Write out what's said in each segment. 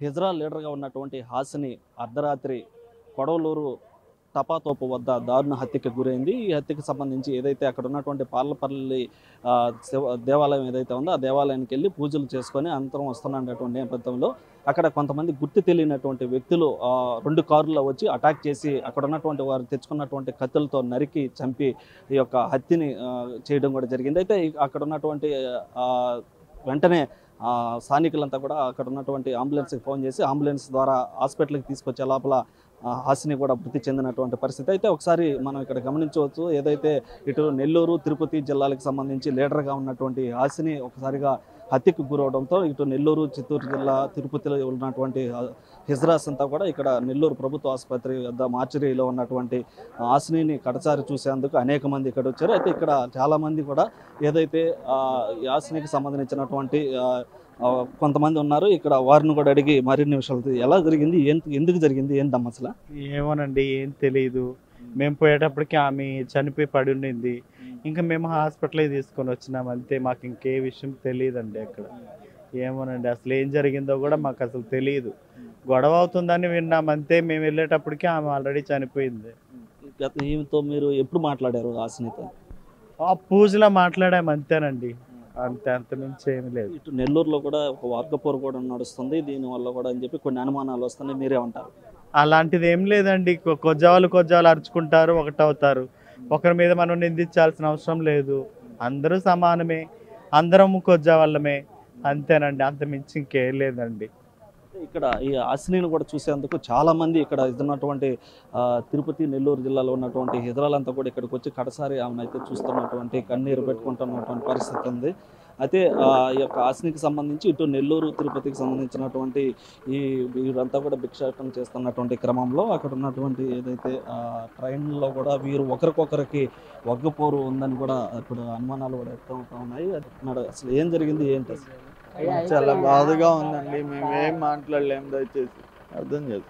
హిజ్రా లీడర్గా ఉన్నటువంటి హాసిని అర్ధరాత్రి కొడవలూరు టపాతోపు వద్ద దారుణ హత్యకి గురైంది ఈ హత్యకి సంబంధించి ఏదైతే అక్కడ ఉన్నటువంటి పార్లపల్లి ఆ, శివ- దేవాలయం ఏదైతే ఉందో ఆ దేవాలయానికి వెళ్ళి పూజలు చేసుకొని అనంతరం వస్తున్నటువంటి నేపథ్యంలో అక్కడ కొంతమంది గుర్తు తెలియనటువంటి వ్యక్తులు ఆ, రెండు కారుల్లో వచ్చి అటాక్ చేసి అక్కడ ఉన్నటువంటి వారు తెచ్చుకున్నటువంటి కత్తులతో నరికి చంపి ఈ యొక్క హత్యని ఆ, చేయడం కూడా జరిగింది అయితే ఈ- అక్కడ ఉన్నటువంటి ఆ, వెంటనే ఆ, స్థానికులంతా కూడా అక్కడ ఉన్నటువంటి అంబులెన్స్కి ఫోన్ చేసి అంబులెన్స్ ద్వారా హాస్పిటల్కి తీసుకొచ్చే లోపల ఆ, హాసిని కూడా మృతి చెందినటువంటి పరిస్థితి అయితే ఒకసారి మనం ఇక్కడ గమనించవచ్చు ఏదైతే ఇటు నెల్లూరు తిరుపతి జిల్లాలకు సంబంధించి లీడర్గా ఉన్నటువంటి హాసిని ఒకసారిగా హత్యకు గురవడంతో ఇటు నెల్లూరు చిత్తూరు జిల్లా తిరుపతిలో ఉన్నటువంటి ఆ, హిజ్రాస్ అంతా కూడా ఇక్కడ నెల్లూరు ప్రభుత్వ ఆసుపత్రి వద్ద మార్చరీలో ఉన్నటువంటి హాసినిని కడసారి చూసేందుకు అనేక మంది ఇక్కడ వచ్చారు అయితే ఇక్కడ చాలా మంది కూడా ఏదైతే ఆ, ఈ హాసినికి సంబంధించినటువంటి ఆ, ఆ, కొంతమంది ఉన్నారు ఇక్కడ వారిని కూడా అడిగి మరిన్ని విషయాలు ఎలా జరిగింది ఏం ఎందుకు జరిగింది ఏంటమ్మా అసలు ఏమోనండి ఏం తెలియదు మేము పోయేటప్పటికి ఆమె చనిపోయి పడి ఉండింది ఇంకా మేము హాస్పిటల్కి తీసుకొని వచ్చినాం అంతే మాకు ఇంకే విషయం తెలియదండి అక్కడ ఏమోనండి అసలు ఏం జరిగిందో కూడా మాకు అసలు తెలియదు గొడవ అవుతుందని విన్నాం అంతే మేము వెళ్ళేటప్పటికి ఆమె ఆల్రెడీ చనిపోయింది గత ఈమెతో మీరు ఎప్పుడు మాట్లాడారు హాసినితో ఆ పూజలో మాట్లాడాము అంతేనండి అంతే అంత మించి ఏమి లేదు ఇటు నెల్లూరులో కూడా ఒక వర్గపోరు కూడా నడుస్తుంది దీనివల్ల కూడా అని చెప్పి కొన్ని అనుమానాలు వస్తున్నాయి మీరే ఉంటారు అలాంటిది ఏం లేదండి కొ- కొజ్జావాలు కొజ్జావాలు అరుచుకుంటారు ఒకటవుతారు ఒకరి మీద మనం నిందించాల్సిన అవసరం లేదు అందరూ సమానమే అందరం కొజ్జావాళ్ళమే అంతేనండి అంత మించి ఇంకేం లేదండి ఇక్కడ ఈ హాసినిని కూడా చూసేందుకు చాలా మంది ఇక్కడ ఉన్నటువంటి ఆ, తిరుపతి నెల్లూరు జిల్లాలో ఉన్నటువంటి హిజ్రాలంతా కూడా ఇక్కడికి వచ్చి కడసారి ఆమెను అయితే చూస్తున్నటువంటి కన్నీరు పెట్టుకుంటున్నటువంటి పరిస్థితి ఉంది అయితే ఆ, ఈ యొక్క హాసినికి సంబంధించి ఇటు నెల్లూరు తిరుపతికి సంబంధించినటువంటి ఈ వీరంతా కూడా భిక్షాటన చేస్తున్నటువంటి క్రమంలో అక్కడ ఉన్నటువంటి ఏదైతే ఆ, ట్రైన్లో కూడా వీరు ఒకరికొకరికి వగ్గపోరు ఉందని కూడా ఇప్పుడు అనుమానాలు కూడా వ్యక్తం అవుతా ఉన్నాయి అది మరి అసలు ఏం జరిగింది ఏంటి అసలు చాలా బాధగా ఉందండి మేము ఏం మాట్లాడలేం దయచేసి అర్థం చేసి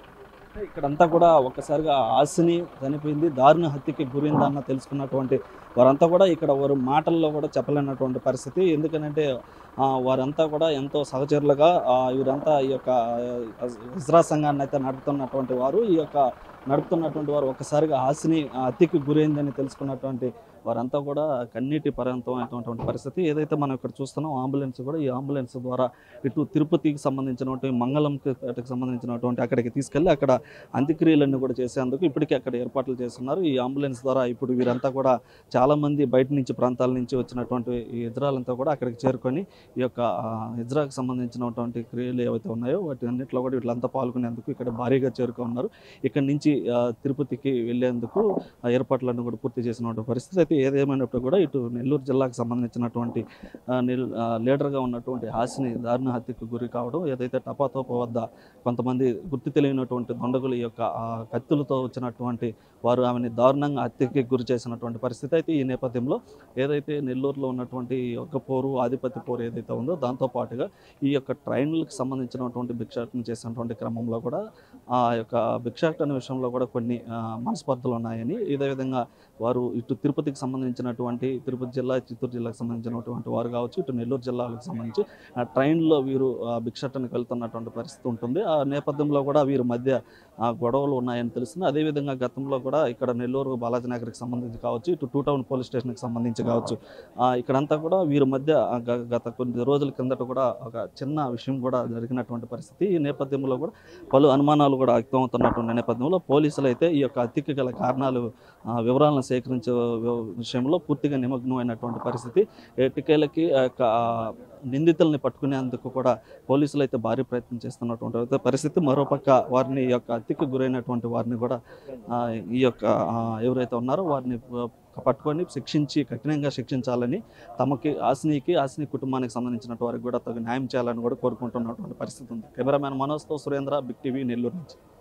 ఇక్కడంతా కూడా ఒక్కసారిగా ఆశని చనిపోయింది దారుణ హత్యకి గురైందన్న తెలుసుకున్నటువంటి వారంతా కూడా ఇక్కడ వారు మాటల్లో కూడా చెప్పలేనటువంటి పరిస్థితి ఎందుకనంటే ఆ, వారంతా కూడా ఎంతో సహచరులుగా ఆ, వీరంతా ఈ యొక్క ఆ, ఇజ్రా సంఘాన్ని అయితే నడుపుతున్నటువంటి వారు ఈ యొక్క నడుపుతున్నటువంటి వారు ఒక్కసారిగా హాసిని ఆ, హత్యకి గురైందని తెలుసుకున్నటువంటి వారంతా కూడా కన్నీటి పర్యంతమైనటువంటి పరిస్థితి ఏదైతే మనం ఇక్కడ చూస్తున్నాం అంబులెన్స్ కూడా ఈ అంబులెన్స్ ద్వారా ఇటు తిరుపతికి సంబంధించినటువంటి మంగళంకి అటుకు సంబంధించినటువంటి అక్కడికి తీసుకెళ్ళి అక్కడ అంత్యక్రియలన్నీ కూడా చేసేందుకు ఇప్పటికే అక్కడ ఏర్పాట్లు చేస్తున్నారు ఈ అంబులెన్స్ ద్వారా ఇప్పుడు వీరంతా కూడా చాలా మంది బయట నుంచి ప్రాంతాల నుంచి వచ్చినటువంటి ఈ ఇజ్రాలంతా కూడా అక్కడికి చేరుకొని ఈ యొక్క ఆ, ఇజ్రాకి సంబంధించినటువంటి క్రియలు ఏవైతే ఉన్నాయో వాటి అన్నింటిలో కూడా వీళ్ళంతా పాల్గొనేందుకు ఇక్కడ భారీగా చేరుకున్నారు ఇక్కడ నుంచి ఆ, తిరుపతికి వెళ్ళేందుకు ఆ ఏర్పాట్లన్నీ కూడా పూర్తి చేసినటువంటి పరిస్థితి అయితే ఏదేమైనప్పుడు కూడా ఇటు నెల్లూరు జిల్లాకు సంబంధించినటువంటి ఆ, నెల్- ఆ, లీడర్గా ఉన్నటువంటి హాసిని దారుణ హత్యకు గురి కావడం ఏదైతే టపాతోప వద్ద కొంతమంది గుర్తు తెలియనటువంటి దొండగులు ఈ యొక్క ఆ, కత్తులతో వచ్చినటువంటి వారు ఆమెని దారుణంగా హత్యకి గురి చేసినటువంటి పరిస్థితి అయితే ఈ నేపథ్యంలో ఏదైతే నెల్లూరులో ఉన్నటువంటి ఈ యొక్క పోరు ఆధిపత్య పోరు ఏదైతే ఉందో దాంతో పాటుగా ఈ యొక్క ట్రైన్లకు సంబంధించినటువంటి భిక్షాటన చేసినటువంటి క్రమంలో కూడా ఆ యొక్క భిక్షాటన విషయంలో కూడా కొన్ని ఆ, మనస్పర్ధలు ఉన్నాయని ఇదే విధంగా వారు ఇటు తిరుపతికి సంబంధించినటువంటి తిరుపతి జిల్లా చిత్తూరు జిల్లాకు సంబంధించినటువంటి వారు కావచ్చు ఇటు నెల్లూరు జిల్లాలకు సంబంధించి ఆ ట్రైన్లో వీరు ఆ, భిక్షాటనకు వెళ్తున్నటువంటి పరిస్థితి ఉంటుంది ఆ నేపథ్యంలో కూడా వీరి మధ్య ఆ, గొడవలు ఉన్నాయని తెలుస్తుంది అదేవిధంగా గతంలో కూడా ఇక్కడ నెల్లూరు బాలాజీ నగర్కి సంబంధించి కావచ్చు ఇటు టూ టౌన్ పోలీస్ స్టేషన్కి సంబంధించి కావచ్చు ఆ, ఇక్కడంతా కూడా వీరి మధ్య ఆ, గ- గత కొన్ని రోజుల కిందట కూడా ఒక చిన్న విషయం కూడా జరిగినటువంటి పరిస్థితి ఈ నేపథ్యంలో కూడా పలు అనుమానాలు కూడా వ్యక్తమవుతున్నటువంటి నేపథ్యంలో పోలీసులు అయితే ఈ యొక్క హత్యకి గల కారణాలు ఆ, వివరాలను సేకరించే వి- విషయంలో పూర్తిగా నిమగ్నమైనటువంటి పరిస్థితి ఎట్టికేలకి ఆ యొక్క ఆ, నిందితుల్ని పట్టుకునేందుకు కూడా పోలీసులు అయితే భారీ ప్రయత్నం చేస్తున్నటువంటి అయితే పరిస్థితి మరోపక్క వారిని ఈ యొక్క హత్యకు గురైనటువంటి వారిని కూడా ఆ, ఈ యొక్క ఆ, ఎవరైతే ఉన్నారో వారిని ఆ, పట్టుకొని శిక్షించి కఠినంగా శిక్షించాలని తమకి ఆసినికి ఆసిని కుటుంబానికి సంబంధించిన వారికి కూడా తగు న్యాయం చేయాలని కూడా కోరుకుంటున్నటువంటి పరిస్థితి ఉంది కెమెరామ్యాన్ మనోజ్తో సురేంద్ర బిగ్ టీవీ నెల్లూరు నుంచి